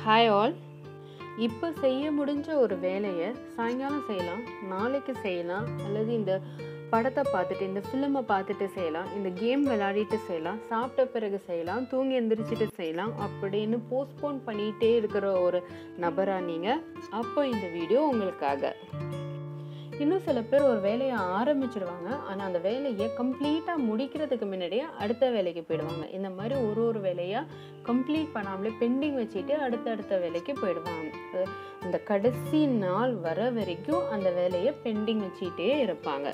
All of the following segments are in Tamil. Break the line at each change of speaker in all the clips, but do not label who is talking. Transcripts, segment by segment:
ஹாய் ஆல் இப்போ செய்ய முடிஞ்ச ஒரு வேலையை சாயங்காலம் செய்யலாம் நாளைக்கு செய்யலாம் அல்லது இந்த படத்தை பார்த்துட்டு இந்த ஃபிலிமை பார்த்துட்டு செய்யலாம் இந்த கேம் விளையாடிட்டு செய்யலாம் சாப்பிட்ட பிறகு செய்யலாம் தூங்கி எந்திரிச்சிட்டு செய்யலாம் அப்படின்னு போஸ்ட்போன் பண்ணிகிட்டே இருக்கிற ஒரு நபராக நீங்கள் அப்போ இந்த வீடியோ உங்களுக்காக இன்னும் சில பேர் ஒரு வேலையை ஆரம்பிச்சிடுவாங்க ஆனால் அந்த வேலையை கம்ப்ளீட்டாக முடிக்கிறதுக்கு முன்னாடியே அடுத்த வேலைக்கு போயிடுவாங்க இந்த மாதிரி ஒரு ஒரு வேலையாக கம்ப்ளீட் பண்ணாமலே பெண்டிங் வச்சுட்டு அடுத்த அடுத்த வேலைக்கு போயிடுவாங்க அஹ் அந்த கடைசி நாள் வர வரைக்கும் அந்த வேலையை பெண்டிங் வச்சுட்டே இருப்பாங்க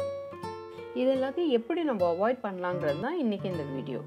இது எல்லாத்தையும் எப்படி நம்ம அவாய்ட் பண்ணலாங்கிறது தான் இன்றைக்கி இந்த வீடியோ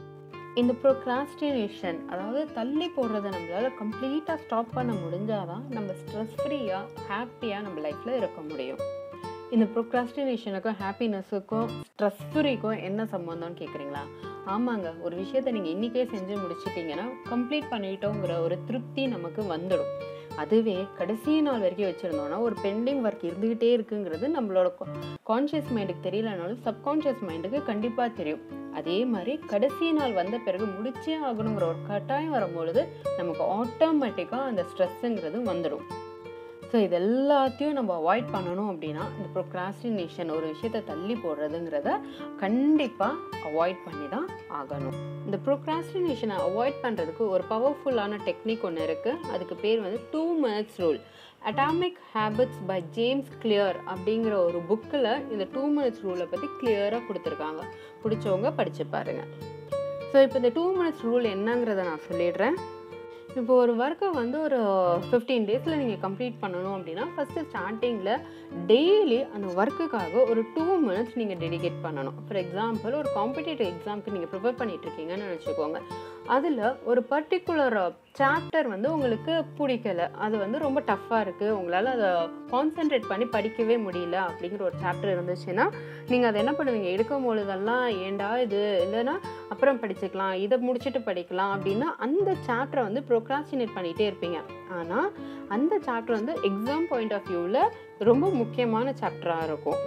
இந்த ப்ரோக்ராஸ்டினேஷன் அதாவது தள்ளி போடுறதை நம்மளால் கம்ப்ளீட்டாக ஸ்டாப் பண்ண முடிஞ்சாதான் நம்ம ஸ்ட்ரெஸ் ஃப்ரீயாக ஹாப்பியாக நம்ம லைஃப்பில் இருக்க முடியும் இந்த ப்ரோக்ராஸ்டினேஷனுக்கும் ஹாப்பினஸுக்கும் ஸ்ட்ரெஸ் ஃப்ரீக்கும் என்ன சம்மந்தம்னு கேட்குறீங்களா ஆமாங்க ஒரு விஷயத்தை நீங்கள் இன்றைக்கே செஞ்சு முடிச்சிட்டிங்கன்னா கம்ப்ளீட் பண்ணிட்டோங்கிற ஒரு திருப்தி நமக்கு வந்துடும் அதுவே கடைசி நாள் வரைக்கும் வச்சுருந்தோம்னா ஒரு பெண்டிங் ஒர்க் இருந்துக்கிட்டே இருக்குங்கிறது நம்மளோட கான்ஷியஸ் மைண்டுக்கு தெரியலனாலும் சப்கான்ஷியஸ் மைண்டுக்கு கண்டிப்பாக தெரியும் அதே மாதிரி கடைசி நாள் வந்த பிறகு முடிச்சே ஆகணுங்கிற ஒரு கட்டாயம் வரும்பொழுது நமக்கு ஆட்டோமேட்டிக்காக அந்த ஸ்ட்ரெஸ்ஸுங்கிறது வந்துடும் ஸோ இது எல்லாத்தையும் நம்ம அவாய்ட் பண்ணணும் அப்படின்னா இந்த ப்ரோக்ராஸ்டினேஷன் ஒரு விஷயத்தை தள்ளி போடுறதுங்கிறத கண்டிப்பாக அவாய்ட் பண்ணி தான் ஆகணும் இந்த ப்ரோக்ராஸ்டினேஷனை அவாய்ட் பண்ணுறதுக்கு ஒரு பவர்ஃபுல்லான டெக்னிக் ஒன்று இருக்குது அதுக்கு பேர் வந்து two minutes rule atomic habits by James Clear அப்படிங்கிற ஒரு புக்கில் இந்த டூ மினிட்ஸ் ரூலை பற்றி கிளியராக கொடுத்துருக்காங்க பிடிச்சவங்க படித்து பாருங்கள் ஸோ இப்போ இந்த டூ மினிட்ஸ் ரூல் என்னங்கிறத நான் சொல்லிடுறேன் இப்போ ஒரு ஒர்க்கை வந்து ஒரு ஃபிஃப்டீன் டேஸில் நீங்கள் கம்ப்ளீட் பண்ணணும் அப்படின்னா ஃபஸ்ட்டு ஸ்டார்டிங்கில் டெய்லி அந்த ஒர்க்குக்காக ஒரு டூ மினிட்ஸ் நீங்கள் டெடிகேட் பண்ணணும் ஃபார் எக்ஸாம்பிள் ஒரு காம்படிட்டிவ் எக்ஸாம்க்கு நீங்கள் ப்ரிப்பேர் பண்ணிட்டு இருக்கீங்கன்னு நினச்சிக்கோங்க அதில் ஒரு பர்டிகுலர் சாப்டர் வந்து உங்களுக்கு பிடிக்கல அது வந்து ரொம்ப டஃப்பாக இருக்குது உங்களால் அதை கான்சென்ட்ரேட் பண்ணி படிக்கவே முடியல அப்படிங்கிற ஒரு சாப்டர் இருந்துச்சுன்னா நீங்கள் அதை என்ன பண்ணுவீங்க எடுக்கும் பொழுதெல்லாம் ஏண்டா இது இல்லைன்னா அப்புறம் படிச்சுக்கலாம் இதை முடிச்சுட்டு படிக்கலாம் அப்படின்னா அந்த சாப்டரை வந்து ப்ரோக்ராஸ்டினேட் பண்ணிகிட்டே இருப்பீங்க ஆனால் அந்த சாப்டர் வந்து எக்ஸாம் பாயிண்ட் ஆஃப் வியூவில் ரொம்ப முக்கியமான சாப்டராக இருக்கும்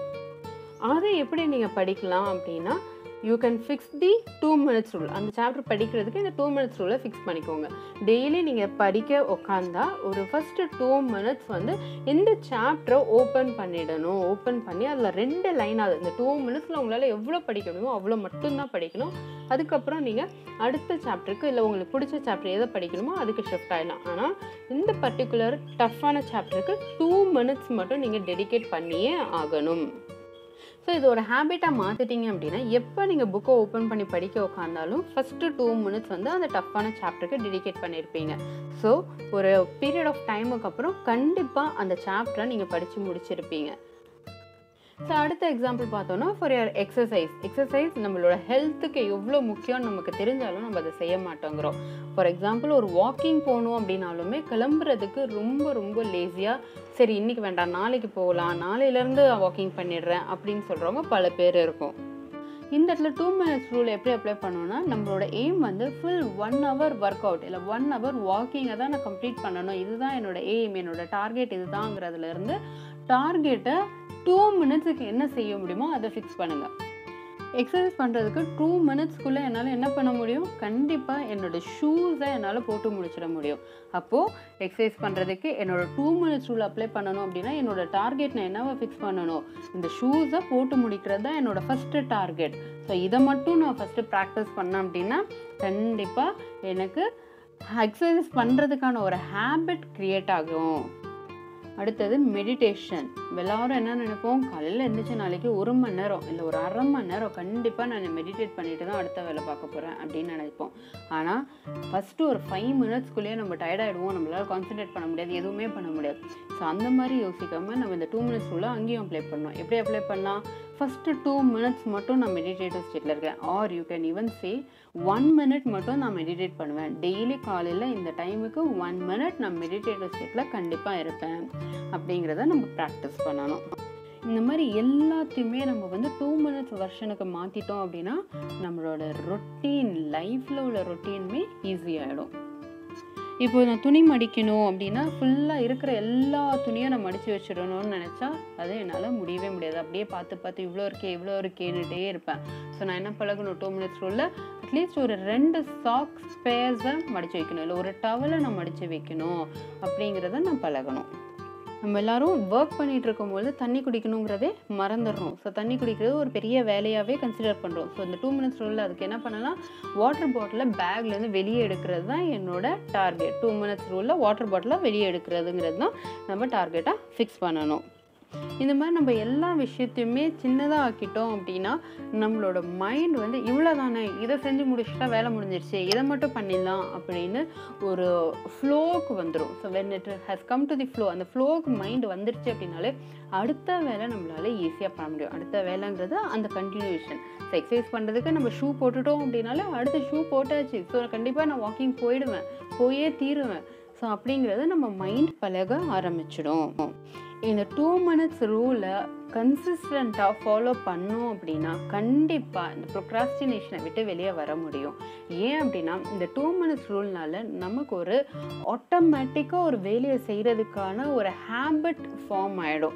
அதை எப்படி நீங்கள் படிக்கலாம் அப்படின்னா you can fix the two minutes rule அந்த சாப்டர் படிக்கிறதுக்கு இந்த டூ மினிட்ஸ் ரூலை ஃபிக்ஸ் பண்ணிக்கோங்க டெய்லி நீங்கள் படிக்க உக்காந்தா ஒரு ஃபஸ்ட்டு டூ மினிட்ஸ் வந்து இந்த சாப்டரை ஓப்பன் பண்ணிடணும் ஓப்பன் பண்ணி அதில் ரெண்டு லைன் ஆகுது இந்த டூ மினிட்ஸில் உங்களால் எவ்வளோ படிக்க முடியுமோ அவ்வளோ மட்டும்தான் படிக்கணும் அதுக்கப்புறம் நீங்கள் அடுத்த சாப்டருக்கு இல்லை உங்களுக்கு பிடிச்ச சாப்டர் எதை படிக்கணுமோ அதுக்கு ஷிஃப்ட் ஆகிடலாம் ஆனால் இந்த பர்டிகுலர் டஃப்பான சாப்டருக்கு டூ மினிட்ஸ் மட்டும் நீங்கள் டெடிகேட் பண்ணியே ஆகணும் ஸோ இது ஒரு ஹேபிட்டாக மாற்றிட்டீங்க அப்படின்னா எப்போ நீங்கள் புக்கை ஓப்பன் பண்ணி படிக்க உட்காந்தாலும் ஃபஸ்ட்டு டூ மினிட்ஸ் வந்து அந்த டஃப்பான சாப்டருக்கு டெடிகேட் பண்ணியிருப்பீங்க ஸோ ஒரு பீரியட் ஆஃப் டைமுக்கு அப்புறம் கண்டிப்பாக அந்த சாப்டரை நீங்கள் படித்து முடிச்சிருப்பீங்க ஸோ அடுத்த எக்ஸாம்பிள் பார்த்தோன்னா ஃபார் யர் எக்ஸசைஸ் எக்ஸசைஸ் நம்மளோட ஹெல்த்துக்கு எவ்வளோ முக்கியம்னு நமக்கு தெரிஞ்சாலும் நம்ம அதை செய்ய மாட்டோங்கிறோம் ஃபார் எக்ஸாம்பிள் ஒரு வாக்கிங் போகணும் அப்படின்னாலுமே கிளம்புறதுக்கு ரொம்ப ரொம்ப லேசியாக சரி இன்றைக்கி வேண்டாம் நாளைக்கு போகலாம் நாளையிலேருந்து வாக்கிங் பண்ணிடுறேன் அப்படின்னு சொல்கிறவங்க பல பேர் இருக்கும் இந்த இடத்துல டூ மினிட்ஸ் ரூல் எப்படி அப்ளை பண்ணோன்னா நம்மளோட எய்ம் வந்து full one hour workout இல்லை ஒன் ஹவர் வாக்கிங்கை தான் நான் கம்ப்ளீட் பண்ணணும் இதுதான் என்னோட எய்ம் என்னோட டார்கெட் இதுதாங்கிறதுலேருந்து டார்கெட்டை டூ மினிட்ஸுக்கு என்ன செய்ய முடியுமோ அதை ஃபிக்ஸ் பண்ணுங்கள் எக்ஸசைஸ் பண்ணுறதுக்கு டூ மினிட்ஸ்க்குள்ளே என்னால் என்ன பண்ண முடியும் கண்டிப்பாக என்னோடய ஷூஸை என்னால் போட்டு முடிச்சிட முடியும் அப்போது எக்ஸசைஸ் பண்ணுறதுக்கு என்னோட டூ மினிட்ஸ் ரூல் அப்ளை பண்ணணும் அப்படின்னா என்னோட டார்கெட் நான் என்னவா ஃபிக்ஸ் பண்ணணும் இந்த ஷூஸை போட்டு முடிக்கிறது தான் என்னோடய ஃபஸ்ட்டு டார்கெட் ஸோ இதை மட்டும் நான் ஃபஸ்ட்டு ப்ராக்டிஸ் பண்ணேன் அப்படின்னா கண்டிப்பாக எனக்கு எக்ஸசைஸ் பண்ணுறதுக்கான ஒரு ஹேபிட் க்ரியேட் ஆகும் அடுத்தது மெடிடேஷன் எல்லாரும் என்ன நினைப்போம் காலையில் எழுந்திரிச்ச நாளைக்கு ஒரு மணி நேரம் இல்லை ஒரு அரை மணி நேரம் கண்டிப்பாக நான் மெடிடேட் பண்ணிட்டு தான் அடுத்த வேலை பார்க்க போகிறேன் அப்படின்னு நினைப்போம் ஆனால் ஃபஸ்ட்டு ஒரு ஃபைவ் மினிட்ஸ்க்குள்ளேயே நம்ம டயர்டாகிடுவோம் நம்மளால் கான்சென்ட்ரேட் பண்ண முடியாது எதுவுமே பண்ண முடியாது ஸோ அந்த மாதிரி யோசிக்காமல் நம்ம இந்த டூ மினிட்ஸ் உள்ள அங்கேயும் அப்ளை பண்ணோம் எப்படி அப்ளை பண்ணலாம் ஃபஸ்ட்டு டூ மினிட்ஸ் மட்டும் நான் மெடிடேட்டிவ் ஸ்டேட்டில் இருக்கேன் or you can even say one minute மட்டும் நான் மெடிடேட் பண்ணுவேன் டெய்லி காலையில் இந்த டைமுக்கு ஒன் மினிட் நான் மெடிடேட்டிவ் ஸ்டேட்டில் கண்டிப்பாக இருப்பேன் அப்படிங்கிறத நம்ம ப்ராக்டிஸ் பண்ணணும் இந்த மாதிரி எல்லாத்தையுமே நம்ம வந்து டூ மினிட்ஸ் வெர்ஷனுக்கு மாற்றிட்டோம் அப்படின்னா நம்மளோட ரொட்டீன் லைஃப்பில் உள்ள ரொட்டீனுமே ஈஸியாகிடும் இப்போ நான் துணி மடிக்கணும் அப்படின்னா ஃபுல்லாக இருக்கிற எல்லா துணியும் நான் மடித்து வச்சிடணும்னு நினச்சா அது என்னால் முடியவே முடியாது அப்படியே பார்த்து பார்த்து இவ்வளோ இருக்கே இவ்வளோ இருக்கேன்னுட்டே இருப்பேன் ஸோ நான் என்ன பழகணும் டூ மினிட்ஸ் ரூலில் அட்லீஸ்ட் ஒரு ரெண்டு சாக்ஸ் பேர்ஸை மடித்து வைக்கணும் இல்லை ஒரு டவலை நான் மடித்து வைக்கணும் அப்படிங்கிறத நான் பழகணும் நம்ம எல்லாரும் ஒர்க் பண்ணிட்டு இருக்கும்போது தண்ணி குடிக்கணுங்கிறதே மறந்துடுறோம் ஸோ தண்ணி குடிக்கிறது ஒரு பெரிய வேலையாகவே கன்சிடர் பண்ணுறோம் ஸோ இந்த டூ மினிட்ஸ் ரூலில் அதுக்கு என்ன பண்ணலாம் வாட்டர் பாட்டிலை பேக்லேருந்து வெளியே எடுக்கிறது தான் என்னோட டார்கெட் டூ மினிட்ஸ் ரூலில் வாட்டர் பாட்டிலை வெளியே எடுக்கிறதுங்கிறது தான் நம்ம டார்கெட்டாக ஃபிக்ஸ் பண்ணணும் இந்த மாதிரி நம்ம எல்லா விஷயத்தையுமே சின்னதாக ஆக்கிட்டோம் அப்படின்னா நம்மளோட மைண்ட் வந்து இவ்வளோ தானே இதை செஞ்சு முடிச்சுட்டா வேலை முடிஞ்சிருச்சு இதை மட்டும் பண்ணிடலாம் அப்படின்னு ஒரு ஃப்ளோவுக்கு வந்துடும் so when it has come to the flow அந்த ஃப்ளோவுக்கு மைண்ட் வந்துருச்சு அப்படின்னாலே அடுத்த வேலை நம்மளால ஈஸியாக பண்ண முடியும் அடுத்த வேலைங்கிறது அந்த கண்டினியூஷன் ஸோ எக்ஸசைஸ் பண்ணுறதுக்கு நம்ம ஷூ போட்டுட்டோம் அப்படின்னாலே அடுத்த ஷூ போட்டாச்சு ஸோ கண்டிப்பாக நான் வாக்கிங் போயிடுவேன் போயே தீருவேன் ஸோ அப்படிங்கிறத நம்ம மைண்ட் பழக ஆரம்பிச்சிடும் இந்த டூ மினிட்ஸ் ரூலை கன்சிஸ்டண்ட்டாக ஃபாலோ பண்ணோம் அப்படின்னா கண்டிப்பாக இந்த ப்ரொக்ராஸ்டினேஷனை விட்டு வெளியே வர முடியும் ஏன் அப்படின்னா இந்த டூ மினிட்ஸ் ரூல்னால நமக்கு ஒரு ஆட்டோமேட்டிக்காக ஒரு வேலையை செய்கிறதுக்கான ஒரு ஹேபிட் ஃபார்ம் ஆகிடும்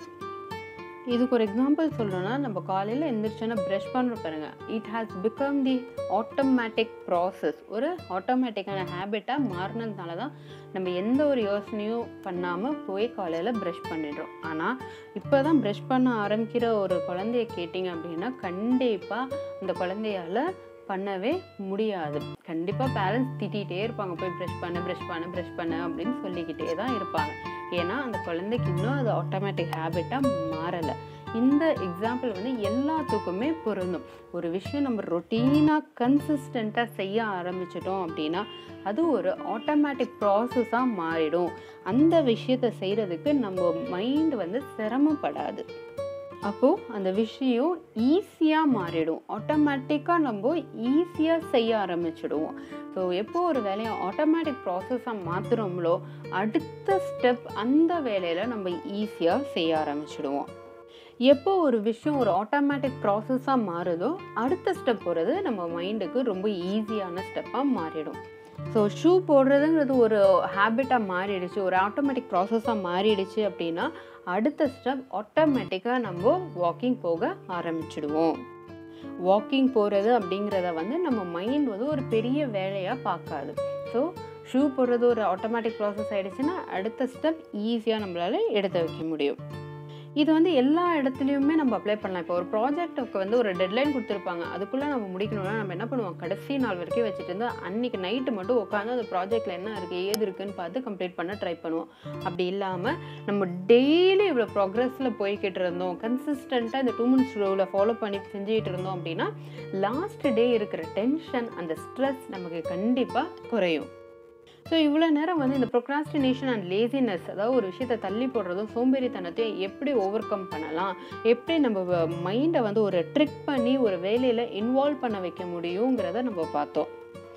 இதுக்கு ஒரு எக்ஸாம்பிள் சொல்லணும்னா நம்ம காலையில் எந்திரிச்சோன்னா ப்ரஷ் பண்ணுறோம் பாருங்க it has become the automatic process ஒரு ஆட்டோமேட்டிக்கான ஹேபிட்டாக மாறினதுனால தான் நம்ம எந்த ஒரு யோசனையும் பண்ணாமல் போய் காலையில் ப்ரஷ் பண்ணிடுறோம் ஆனால் இப்போ தான் ப்ரஷ் பண்ண ஆரம்பிக்கிற ஒரு குழந்தைய கேட்டிங்க அப்படின்னா கண்டிப்பாக அந்த குழந்தையால பண்ணவே முடியாது கண்டிப்பாக பேரண்ட்ஸ் திட்டிகிட்டே இருப்பாங்க போய் ப்ரஷ் பண்ணு ப்ரஷ் பண்ணு ப்ரஷ் பண்ணு அப்படின்னு சொல்லிக்கிட்டே தான் இருப்பாங்க ஏன்னா அந்த குழந்தைக்கு இன்னும் அது ஆட்டோமேட்டிக் ஹேபிட்டாக மாறலை இந்த எக்ஸாம்பிள் வந்து எல்லாத்துக்குமே பொருந்தும் ஒரு விஷயம் நம்ம ரொட்டீனாக கன்சிஸ்டண்ட்டாக செய்ய ஆரம்பிச்சிட்டோம் அப்படின்னா அது ஒரு ஆட்டோமேட்டிக் ப்ராசஸாக மாறிடும் அந்த விஷயத்தை செய்கிறதுக்கு நம்ம மைண்ட் வந்து சிரமப்படாது அப்போது அந்த விஷயம் ஈஸியாக மாறிடும் ஆட்டோமேட்டிக்காக நம்ம ஈஸியாக செய்ய ஆரம்பிச்சிடுவோம் ஸோ எப்போ ஒரு வேலையை ஆட்டோமேட்டிக் ப்ராசஸாக மாற்றுறோம்களோ அடுத்த ஸ்டெப் அந்த வேலையில் நம்ம ஈஸியாக செய்ய ஆரம்பிச்சிடுவோம் எப்போ ஒரு விஷயம் ஒரு ஆட்டோமேட்டிக் ப்ராசஸாக மாறுதோ அடுத்த ஸ்டெப் போகிறது நம்ம மைண்டுக்கு ரொம்ப ஈஸியான ஸ்டெப்பாக மாறிடும் ஸோ ஷூ போடுறதுங்கிறது ஒரு ஹேபிட்டாக மாறிடுச்சு ஒரு ஆட்டோமேட்டிக் ப்ராசஸாக மாறிடுச்சு அப்படின்னா அடுத்த ஸ்டெப் ஆட்டோமேட்டிக்காக நம்ம வாக்கிங் போக ஆரம்பிச்சிடுவோம் வாக்கிங் போகிறது அப்படிங்கிறத வந்து நம்ம மைண்ட் வந்து ஒரு பெரிய வேலையாக பார்க்காது ஸோ ஷூ போடுறது ஒரு ஆட்டோமேட்டிக் ப்ராசஸ் ஆகிடுச்சுன்னா அடுத்த ஸ்டெப் ஈஸியாக நம்மளால் எடுத்து வைக்க முடியும் இது வந்து எல்லா இடத்துலையுமே நம்ம அப்ளை பண்ணலாம் இப்போ ஒரு ப்ராஜெக்ட்டுக்கு வந்து ஒரு டெட்லைன் கொடுத்துருப்பாங்க அதுக்குள்ளே நம்ம முடிக்கணும்னா நம்ம என்ன பண்ணுவோம் கடைசி நாள் வரைக்கும் வச்சுட்டு இருந்து அன்றைக்கி நைட்டு மட்டும் உட்காந்து அந்த ப்ராஜெக்ட்டில் என்ன இருக்குது ஏது இருக்குன்னு பார்த்து கம்ப்ளீட் பண்ண ட்ரை பண்ணுவோம் அப்படி இல்லாமல் நம்ம டெய்லி இவ்வளோ ப்ராக்ரஸில் போய்கிட்டு இருந்தோம் கன்சிஸ்டண்ட்டாக இந்த டூ மினிட்ஸ் ரூவில் ஃபாலோ பண்ணி செஞ்சுக்கிட்டு இருந்தோம் அப்படின்னா லாஸ்ட் டே இருக்கிற டென்ஷன் அந்த ஸ்ட்ரெஸ் நமக்கு கண்டிப்பாக குறையும் ஸோ இவ்வளோ நேரம் வந்து இந்த ப்ரொக்ராஸ்டினேஷன் அண்ட் லேசினஸ் அதாவது ஒரு விஷயத்தை தள்ளி போடுறதும் சோம்பேறித்தனத்தையும் எப்படி ஓவர் கம் பண்ணலாம் எப்படி நம்ம மைண்டை வந்து ஒரு ட்ரிக் பண்ணி ஒரு வேலையில் இன்வால்வ் பண்ண வைக்க முடியுங்கிறத நம்ம பார்த்தோம்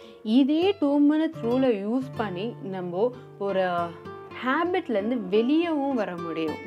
இதே டூ மினிட்ஸ் ரூலை யூஸ் பண்ணி நம்ம ஒரு ஹேபிட்லேருந்து வெளியவும் வர முடியும்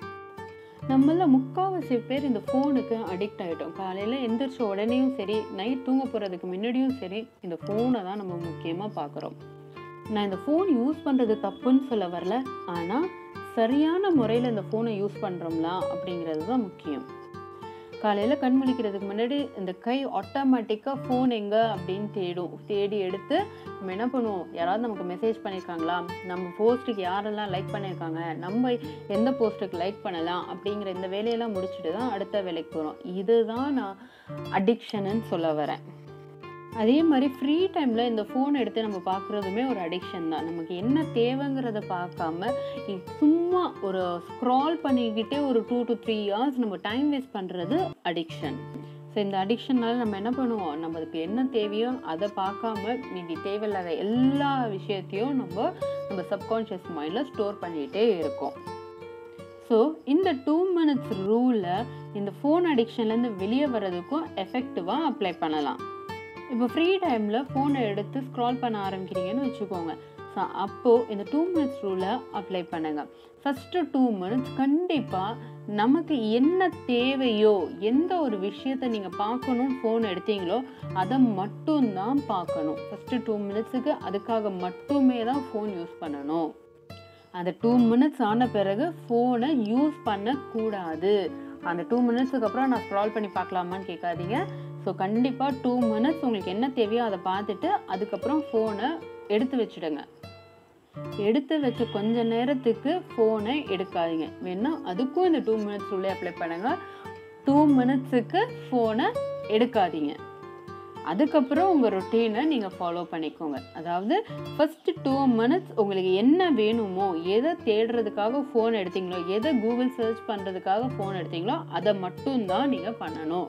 நம்மள முக்கால்வாசி பேர் இந்த ஃபோனுக்கு அடிக்ட் ஆகிட்டோம் காலையில் எந்திரிச்ச உடனேயும் சரி நைட் தூங்க போகிறதுக்கு முன்னாடியும் சரி இந்த ஃபோனை தான் நம்ம முக்கியமாக பார்க்குறோம் நான் இந்த ஃபோன் யூஸ் பண்ணுறது தப்புன்னு சொல்ல வரல ஆனால் சரியான முறையில் இந்த ஃபோனை யூஸ் பண்ணுறோம்லா அப்படிங்கிறது தான் முக்கியம் காலையில் கண் முழிக்கிறதுக்கு முன்னாடி இந்த கை ஆட்டோமேட்டிக்காக ஃபோன் எங்கே அப்படின்னு தேடும் தேடி எடுத்து நம்ம என்ன பண்ணுவோம் யாராவது நமக்கு மெசேஜ் பண்ணியிருக்காங்களா நம்ம போஸ்ட்டுக்கு யாரெல்லாம் லைக் பண்ணியிருக்காங்க நம்ம எந்த போஸ்ட்டுக்கு லைக் பண்ணலாம் அப்படிங்கிற இந்த வேலையெல்லாம் முடிச்சுட்டு தான் அடுத்த வேலைக்கு போகிறோம் இதுதான் நான் அடிக்ஷனுன்னு சொல்ல வரேன் அதே மாதிரி ஃப்ரீ டைமில் இந்த ஃபோன் எடுத்து நம்ம பார்க்குறதுமே ஒரு அடிக்ஷன் தான் நமக்கு என்ன தேவைங்கிறத பார்க்காம சும்மா ஒரு ஸ்க்ரால் பண்ணிக்கிட்டே ஒரு டூ டு த்ரீ இயர்ஸ் நம்ம டைம் வேஸ்ட் பண்ணுறது அடிக்ஷன் ஸோ இந்த அடிக்ஷனால் நம்ம என்ன பண்ணுவோம் நம்மளுக்கு என்ன தேவையோ அதை பார்க்காம மீதி தேவையில்லாத எல்லா விஷயத்தையும் நம்ம நம்ம சப்கான்ஷியஸ் மைண்டில் ஸ்டோர் பண்ணிகிட்டே இருக்கோம் ஸோ இந்த டூ மினிட்ஸ் ரூலை இந்த ஃபோன் அடிக்ஷன்லேருந்து வெளியே வர்றதுக்கும் எஃபெக்டிவாக அப்ளை பண்ணலாம் இப்போ ஃப்ரீ டைமில் ஃபோனை எடுத்து ஸ்க்ரால் பண்ண ஆரம்பிக்கிறீங்கன்னு வச்சுக்கோங்க ஸோ அப்போது இந்த டூ மினிட்ஸ் ரூலை அப்ளை பண்ணுங்கள் ஃபஸ்ட்டு டூ மினிட்ஸ் கண்டிப்பாக நமக்கு என்ன தேவையோ எந்த ஒரு விஷயத்தை நீங்கள் பார்க்கணும்னு ஃபோன் எடுத்தீங்களோ அதை மட்டும்தான் பார்க்கணும் ஃபஸ்ட்டு டூ மினிட்ஸுக்கு அதுக்காக மட்டுமே தான் ஃபோன் யூஸ் பண்ணணும் அந்த டூ மினிட்ஸ் ஆன பிறகு ஃபோனை யூஸ் பண்ணக்கூடாது அந்த டூ மினிட்ஸுக்கு அப்புறம் நான் ஸ்க்ரால் பண்ணி பார்க்கலாமான்னு கேட்காதீங்க ஸோ கண்டிப்பாக டூ மினிட்ஸ் உங்களுக்கு என்ன தேவையோ அதை பார்த்துட்டு அதுக்கப்புறம் ஃபோனை எடுத்து வச்சுடுங்க எடுத்து வச்ச கொஞ்ச நேரத்துக்கு ஃபோனை எடுக்காதீங்க வேணா அதுக்கும் இந்த டூ மினிட்ஸ் உள்ளே அப்ளை பண்ணுங்க டூ மினிட்ஸுக்கு ஃபோனை எடுக்காதீங்க அதுக்கப்புறம் உங்கள் ரொட்டீனை நீங்கள் ஃபாலோ பண்ணிக்கோங்க அதாவது ஃபஸ்ட்டு டூ மினிட்ஸ் உங்களுக்கு என்ன வேணுமோ எதை தேடுறதுக்காக ஃபோன் எடுத்தீங்களோ எதை கூகுள் சர்ச் பண்ணுறதுக்காக ஃபோன் எடுத்தீங்களோ அதை மட்டும்தான் நீங்கள் பண்ணணும்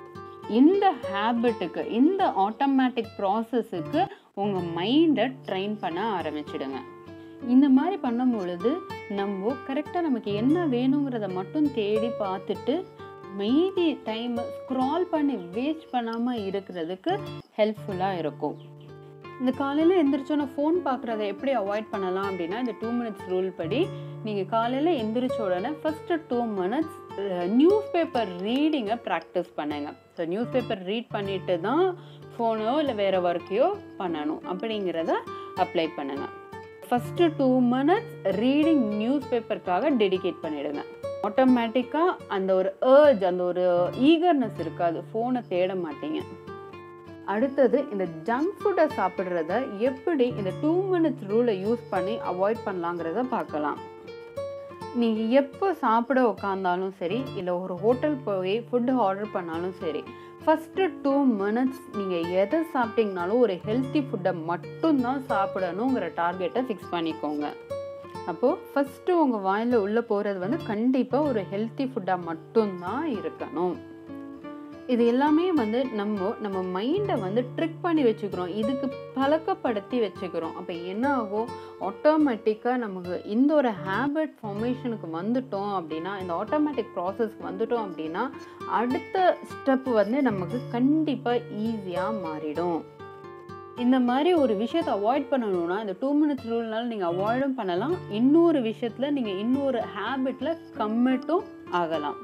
இந்த ஹேபிட்டுக்கு இந்த ஆட்டோமேட்டிக் ப்ராசஸுக்கு உங்கள் மைண்டை ட்ரெயின் பண்ண ஆரம்பிச்சிடுங்க இந்த மாதிரி பண்ணும் பொழுது நம்ம கரெக்டாக நமக்கு என்ன வேணுங்கிறத மட்டும் தேடி பார்த்துட்டு மீதி டைமை ஸ்க்ரால் பண்ணி வேஸ்ட் பண்ணாமல் இருக்கிறதுக்கு ஹெல்ப்ஃபுல்லாக இருக்கும் இந்த காலையில் எந்திரிச்சோன்னா ஃபோன் பார்க்குறத எப்படி அவாய்ட் பண்ணலாம் அப்படின்னா இந்த டூ மினிட்ஸ் ரூல் படி நீங்கள் காலையில் எந்திரிச்ச உடனே first two minutes news paper ரீடிங்கை ப்ராக்டிஸ் பண்ணுங்க ஸோ நியூஸ் பேப்பர் ரீட் பண்ணிட்டு தான் ஃபோனோ இல்லை வேறு ஒர்க்கையோ பண்ணணும் அப்படிங்கிறத அப்ளை பண்ணுங்கள் first two minutes reading news பேப்பருக்காக டெடிகேட் பண்ணிவிடுங்க ஆட்டோமேட்டிக்காக அந்த ஒரு ஏர்ஜ் அந்த ஒரு ஈகர்னஸ் இருக்காது ஃபோனை தேட மாட்டீங்க அடுத்தது இந்த ஜங்க் ஃபுட்டை சாப்பிட்றத எப்படி இந்த டூ மினிட்ஸ் ரூலை யூஸ் பண்ணி அவாய்ட் பண்ணலாங்கிறத பார்க்கலாம் நீங்கள் எப்போ சாப்பிட உட்காந்தாலும் சரி இல்லை ஒரு ஹோட்டல் போய் ஃபுட்டு ஆர்டர் பண்ணாலும் சரி ஃபஸ்ட்டு டூ மினிட்ஸ் நீங்கள் எதை சாப்பிட்டீங்கனாலும் ஒரு ஹெல்த்தி ஃபுட்டை மட்டும்தான் சாப்பிடணுங்கிற டார்கெட்டை ஃபிக்ஸ் பண்ணிக்கோங்க அப்போது ஃபஸ்ட்டு உங்கள் வாயில் உள்ளே போகிறது வந்து கண்டிப்பாக ஒரு ஹெல்த்தி ஃபுட்டாக மட்டும்தான் இருக்கணும் இது எல்லாமே வந்து நம்ம நம்ம மைண்டை வந்து ட்ரிக் பண்ணி வச்சுக்கிறோம் இதுக்கு பழக்கப்படுத்தி வச்சுக்கிறோம் அப்போ என்ன ஆகும் ஆட்டோமேட்டிக்காக நமக்கு இந்த ஒரு ஹேபிட் ஃபார்மேஷனுக்கு வந்துட்டோம் அப்படின்னா இந்த ஆட்டோமேட்டிக் ப்ராசஸ்க்கு வந்துட்டோம் அப்படின்னா அடுத்த ஸ்டெப் வந்து நமக்கு கண்டிப்பாக ஈஸியாக மாறிடும் இந்த மாதிரி ஒரு விஷயத்தை அவாய்ட் பண்ணணும்னா இந்த டூ மினிட்ஸ் ரூல்னால நீங்கள் அவாய்டும் பண்ணலாம் இன்னொரு விஷயத்தில் நீங்கள் இன்னொரு ஹேபிட்டில் கம்மிட்டும் ஆகலாம்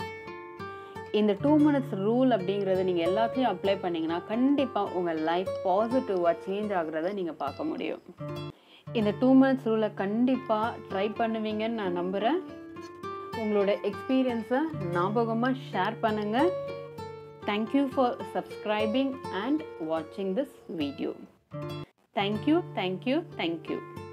இந்த டூ மினிட்ஸ் ரூல் அப்படிங்கிறத நீங்கள் எல்லாத்தையும் அப்ளை பண்ணிங்கன்னா கண்டிப்பாக உங்கள் லைஃப் பாசிட்டிவாக சேஞ்ச் ஆகுறத நீங்கள் பார்க்க முடியும் இந்த டூ மினிட்ஸ் ரூலை கண்டிப்பாக ட்ரை பண்ணுவீங்கன்னு நான் நம்புகிறேன் உங்களோட எக்ஸ்பீரியன்ஸை ஞாபகமாக ஷேர் பண்ணுங்கள் தேங்க்யூ ஃபார் சப்ஸ்கிரைபிங் அண்ட் வாட்சிங் this video thank you thank you thank you